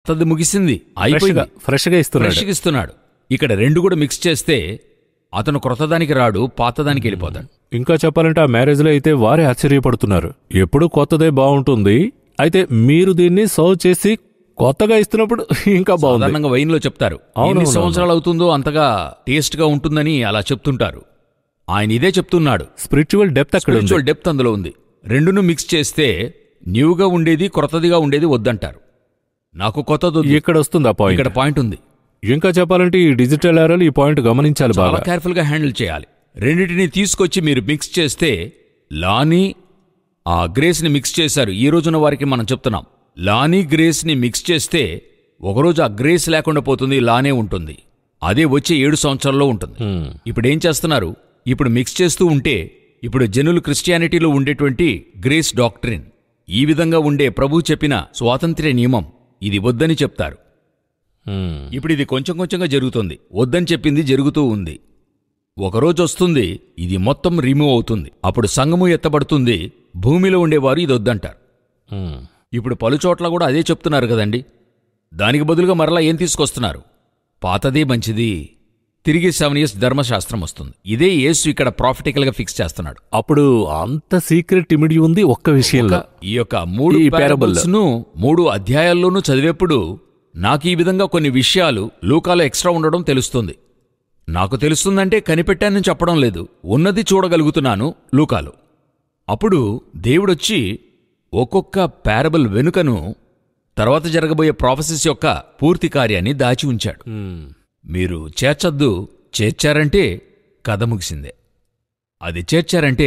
తది ముగిసింది ఫ్రెష్గా అయిపోయింది ఫ్రెష్గా ఇస్తున్నాడు ఫ్రెష్గా ఇస్తున్నాడు ఇక్కడ రెండు కూడా మిక్స్ చేస్తే అతను క్రొత్తదానికి రాడు పాతదానికి వెళ్ళిపోతాడు ఇంకా చెప్పాలంటే ఆ మ్యారేజ్లో అయితే వారే ఆశ్చర్యపడుతున్నారు ఎప్పుడు కొత్తదే బాగుంటుంది అయితే మీరు దీన్ని సర్వ్ చేసి కొత్తగా ఇస్తున్నప్పుడు ఇంకా బాగుంది సాధారణంగా వైన్లో చెప్తారు అవునవును. ఎన్ని సంవత్సరాలు అవుతుందో అంతగా టేస్ట్ గా ఉంటుందని అలా చెప్తుంటారు ఆయన ఇదే చెప్తున్నాడు స్పిరిచువల్ డెప్త్ అక్కడ ఉంది స్పిరిచువల్ డెప్త్ అందులో ఉంది రెండును మిక్స్ చేస్తే న్యూగా ఉండేది క్రొత్తదిగా ఉండేది వద్దంటారు నాకు కొత్తది వద్దు. ఇక్కడ వస్తుంది ఆ పాయింట్ ఇక్కడ పాయింట్ ఉంది ఇంకా చెప్పాలంటే ఈ డిజిటల్ ఎరాలు ఈ పాయింట్ గమనించాలి చాలా బాగా కేర్ఫుల్ గా హ్యాండిల్ చేయాలి రెండింటిని తీసుకొచ్చి మీరు మిక్స్ చేస్తే లాని ఆ గ్రేస్ ని మిక్స్ చేశారు ఈ రోజున వారికి మనం చెప్తున్నాం లాని గ్రేస్ ని మిక్స్ చేస్తే ఒకరోజు ఆ గ్రేస్ లేకుండా పోతుంది లానే ఉంటుంది అదే వచ్చే ఏడు సంవత్సరాల్లో ఉంటుంది హ్మ్. ఇప్పుడు ఏం చేస్తున్నారు ఇప్పుడు మిక్స్ చేస్తూ ఉంటే ఇప్పుడు జనులు క్రిస్టియానిటీలో ఉండేటువంటి గ్రేస్ డాక్ట్రిన్ ఈ విధంగా ఉండే ప్రభు చెప్పిన స్వాతంత్ర్య నియమం ఇది వద్దని చెప్తారు హ్మ్. ఇప్పుడు ఇది కొంచెం కొంచెంగా జరుగుతుంది వద్దని చెప్పింది జరుగుతూ ఉంది ఒకరోజు వస్తుంది ఇది మొత్తం రిమూవ్ అవుతుంది అప్పుడు సంగము ఎత్తబడుతుంది భూమిలో ఉండేవారు ఇది వద్దంటారు హ్మ్. ఇప్పుడు పలు చోట్ల కూడా అదే చెప్తున్నారు కదండి దానికి బదులుగా మరలా ఏం తీసుకొస్తున్నారు పాతదే మంచిది తిరిగి సెవెన్ ఇయర్స్ ధర్మశాస్త్రం వస్తుంది ఇదే యేసు ఇక్కడ ప్రాఫిటికల్గా ఫిక్స్ చేస్తున్నాడు అప్పుడు అంత సీక్రెట్ ఇమిడి ఉంది ఒక్క విషయంలో ఈ యొక్క మూడు ఈ parable. parables ను మూడు అధ్యాయాల్లోనూ చదివేప్పుడు నాకు ఈ విధంగా కొన్ని విషయాలు లూకాలో ఎక్స్ట్రా ఉండడం తెలుస్తుంది నాకు తెలుస్తుందంటే కనిపెట్టానని చెప్పడం లేదు ఉన్నది చూడగలుగుతున్నాను లూకాలో అప్పుడు దేవుడొచ్చి ఒక్కొక్క పారబుల్ వెనుకను తర్వాత జరగబోయే ప్రాఫెసెస్ యొక్క పూర్తి కార్యాన్ని దాచి ఉంచాడు హ్మ్. మీరు చేర్చద్దు చేర్చారంటే కథ ముగిసిందే అది చేర్చారంటే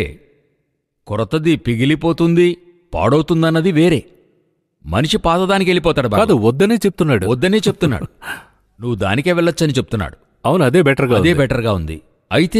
కొరతది పిగిలిపోతుంది పాడవుతుందన్నది వేరే మనిషి పాతదానికి వెళ్ళిపోతాడు బాబు. కాదు వద్దనే చెప్తున్నాడు వద్దనే చెప్తున్నాడు నువ్వు దానికే వెళ్ళొచ్చని చెప్తున్నాడు అవును అదే బెటర్ గా అదే ఉంది. బెటర్గా ఉంది అయితే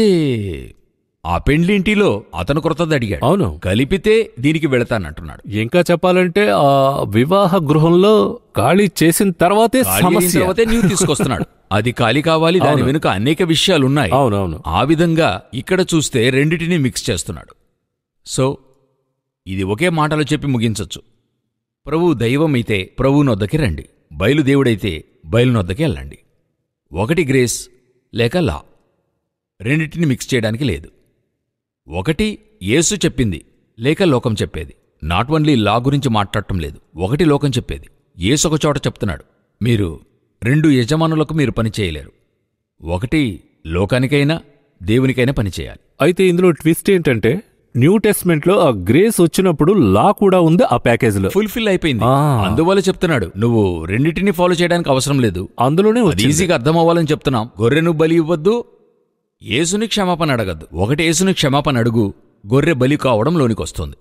ఆ పెండ్లింటిలో అతను కొరతది అడిగాడు అవును కలిపితే దీనికి వెళతానంటున్నాడు ఇంకా చెప్పాలంటే ఆ వివాహ గృహంలో ఖాళీ చేసిన తర్వాతే ఖాళీ అయిన సమస్య తర్వాతే నీవు తీసుకొస్తున్నాడు అది ఖాళీ కావాలి దాని అవును. వెనుక అనేక విషయాలున్నాయి అవునవును ఆ విధంగా ఇక్కడ చూస్తే రెండిటిని మిక్స్ చేస్తున్నాడు సో ఇది ఒకే మాటలో చెప్పి ముగించొచ్చు ప్రభువు దైవమైతే ప్రభువునొద్దకి రండి బయలుదేవుడైతే బయలునొద్దకి వెళ్ళండి ఒకటి గ్రేస్ లేక లా రెండిటిని మిక్స్ చేయడానికి లేదు ఒకటి యేసు చెప్పింది లేక లోకం చెప్పేది నాట్ ఓన్లీ లా గురించి మాట్లాడటం లేదు ఒకటి లోకం చెప్పేది యేసు ఒక చోట చెప్తున్నాడు మీరు రెండు యజమానులకు మీరు పని చేయలేరు ఒకటి లోకానికైనా దేవునికైనా పని చేయాలి అయితే ఇందులో ట్విస్ట్ ఏంటంటే న్యూ టెస్ట్మెంట్ లో ఆ గ్రేస్ వచ్చినప్పుడు లా కూడా ఉంది ఆ ప్యాకేజ్ లో ఫుల్ఫిల్ అయిపోయింది ఆ. అందువల్ల చెప్తున్నాడు నువ్వు రెండింటిని ఫాలో చేయడానికి అవసరం లేదు అందులోనే అది వచ్చింది ఈజీగా అర్థం అవ్వాలని చెప్తున్నాం గొర్రెను బలి ఇవ్వద్దు యేసుని క్షమాపణ అడగద్దు ఒకటి యేసుని క్షమాపణ అడుగు గొర్రె బలి కావడం లోనికి వస్తుంది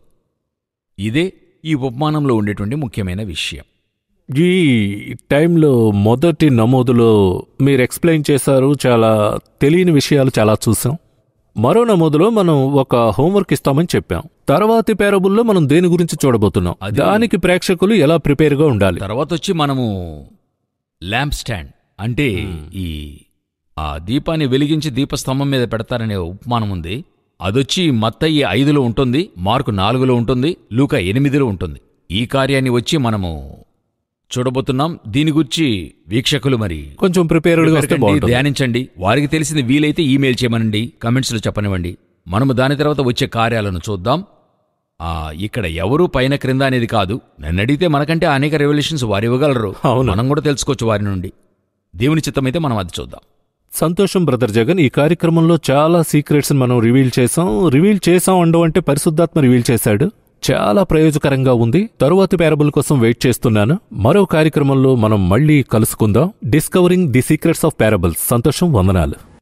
ఇదే ఈ ఉపమానంలో ఉండేటువంటి ముఖ్యమైన విషయం ఈ టైంలో మొదటి నమోదులో మీరు ఎక్స్ప్లెయిన్ చేశారు చాలా తెలియని విషయాలు చాలా చూసాం మరో నమోదులో మనం ఒక హోంవర్క్ ఇస్తామని చెప్పాం తర్వాతి పేరబుల్లో మనం దేని గురించి చూడబోతున్నాం అది- దానికి ప్రేక్షకులు ఎలా ప్రిపేర్ గా ఉండాలి తర్వాత వచ్చి మనము ల్యాంప్ స్టాండ్ అంటే ఈ ఆ దీపాన్ని వెలిగించి దీపస్తంభం మీద పెడతారనే ఉపమానం ఉంది అదొచ్చి మత్తయ్యి ఐదులో ఉంటుంది మార్కు నాలుగులో ఉంటుంది లూక ఎనిమిదిలో ఉంటుంది ఈ కార్యాన్ని వచ్చి మనము చూడబోతున్నాం దీని గురించి వీక్షకులు మరి కొంచెం ప్రిపేర్డ్ గా వస్తే పెరగండి, బాగుంటుంది ధ్యానించండి వారికి తెలిసింది వీలైతే ఈమెయిల్ చేయమనండి కమెంట్స్లో చెప్పనివ్వండి మనము దాని తర్వాత వచ్చే కార్యాలను చూద్దాం ఆ ఇక్కడ ఎవరు పైన క్రింద అనేది కాదు నన్ను అడిగితే మనకంటే అనేక రెవల్యూషన్స్ వారు ఇవ్వగలరు అవును. మనం కూడా తెలుసుకోవచ్చు వారి నుండి దేవుని చిత్తమైతే మనం అది చూద్దాం సంతోషం బ్రదర్ జగన్ ఈ కార్యక్రమంలో చాలా సీక్రెట్స్ మనం రివీల్ చేసాం రివీల్ చేసాం అండం అంటే పరిశుద్ధాత్మ రివీల్ చేశాడు చాలా ప్రయోజకరంగా ఉంది తరువాతి పేరబుల్ కోసం వెయిట్ చేస్తున్నాను మరో కార్యక్రమంలో మనం మళ్ళీ కలుసుకుందాం discovering the secrets of parables సంతోషం వందనాలు